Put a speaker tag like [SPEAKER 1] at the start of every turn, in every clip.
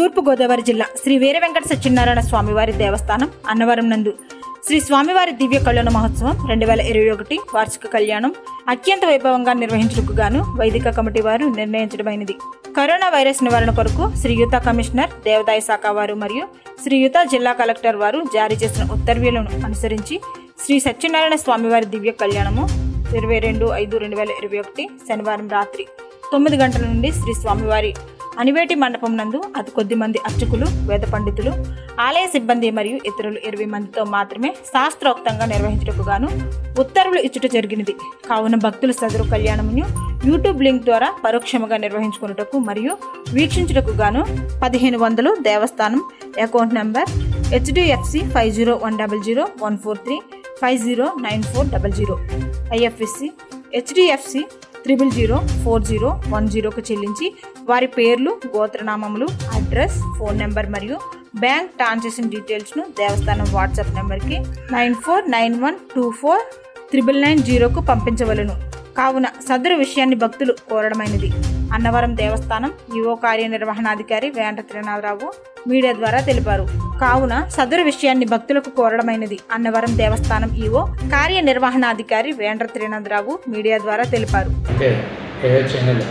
[SPEAKER 1] తూర్పుగోదావరి జిల్లా శ్రీ వీర వెంకట సత్యనారాయణ స్వామివారి దేవస్థానం అన్నవరం నందు శ్రీ స్వామివారి దివ్య కళ్యాణ మహోత్సవం రెండు వేల ఇరవై ఒకటి వార్షిక కళ్యాణం అత్యంత వైభవంగా నిర్వహించుటకు గాను వైదిక కమిటీ వారు నిర్ణయించడమైనది కరోనా వైరస్ నివారణ కొరకు శ్రీయుత కమిషనర్ దేవదాయ శాఖ వారు మరియు శ్రీయుత జిల్లా కలెక్టర్ వారు జారీ చేసిన ఉత్తర్వులను అనుసరించి శ్రీ సత్యనారాయణ స్వామివారి దివ్య కళ్యాణము ఇరవై రెండు ఐదు రెండు వేల ఇరవై ఒకటి శనివారం రాత్రి తొమ్మిది గంటల నుండి శ్రీ స్వామివారి అనివేటి మండపం నందు అతి కొద్ది మంది అర్చకులు వేద పండితులు ఆలయ సిబ్బంది మరియు ఇతరులు ఇరవై మందితో మాత్రమే శాస్త్రోక్తంగా నిర్వహించుటకు గాను ఉత్తర్వులు ఇచ్చుట జరిగినది కావున భక్తులు సదరు కళ్యాణమును యూట్యూబ్ లింక్ ద్వారా పరోక్షముగా నిర్వహించుకున్నటకు మరియు వీక్షించుటకు గాను పదిహేను వందలు దేవస్థానం account number HDFC five zero one double zero one four three five zero nine four double zero IFSC HDFC triple zero four zero one జీరోకు చెల్లించి వారి పేర్లు గోత్రనామములు అడ్రస్ ఫోన్ నెంబర్ మరియు బ్యాంక్ ట్రాన్సాక్షన్ డీటెయిల్స్ను దేవస్థానం వాట్సాప్ నెంబర్కి nine four nine one two four triple nine జీరోకు పంపించవలను కావున సదరు విషయాన్ని భక్తులు కోరడమైనది అన్నవరం దేవస్థానం ఈవో కార్యనిర్వహణాధికారి వేంట త్రినాథరావు మీడియా ద్వారా తెలిపారు కావున సదరు విషయాన్ని భక్తులకు కోరడమైనది అన్నవరం దేవస్థానం ఈవో కార్యనిర్వహణాధికారి వేండ్ర త్రినాథరావు మీడియా ద్వారా తెలిపారు
[SPEAKER 2] అంటే ఏహెచ్ నెల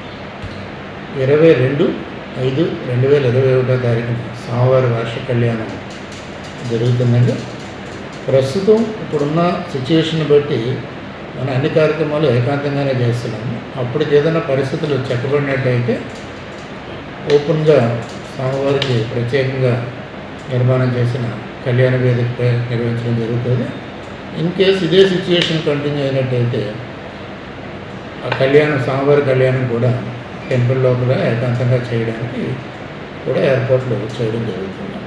[SPEAKER 2] ఇరవై రెండు ఐదు రెండు వేల ఇరవై ఒకటో తారీఖున సోమవారి వార్షిక కళ్యాణం జరుగుతుందండి ప్రస్తుతం ఇప్పుడున్న సిచ్యువేషన్ బట్టి మన అన్ని కార్యక్రమాలు ఏకాంతంగానే చేస్తున్నాము అప్పటికి ఏదైనా పరిస్థితులు చెక్కబడినట్టయితే ఓపెన్గా స్వామివారికి ప్రత్యేకంగా నిర్మాణం చేసిన కళ్యాణ వేదికపై నిర్వహించడం జరుగుతుంది ఇన్ కేస్ ఇదే సిచ్యుయేషన్ కంటిన్యూ అయినట్టయితే ఆ కళ్యాణం స్వామివారి కళ్యాణం కూడా టెంపుల్ లోపల ఏకాంతంగా చేయడానికి కూడా ఏర్పాట్లు చేయడం జరుగుతుంది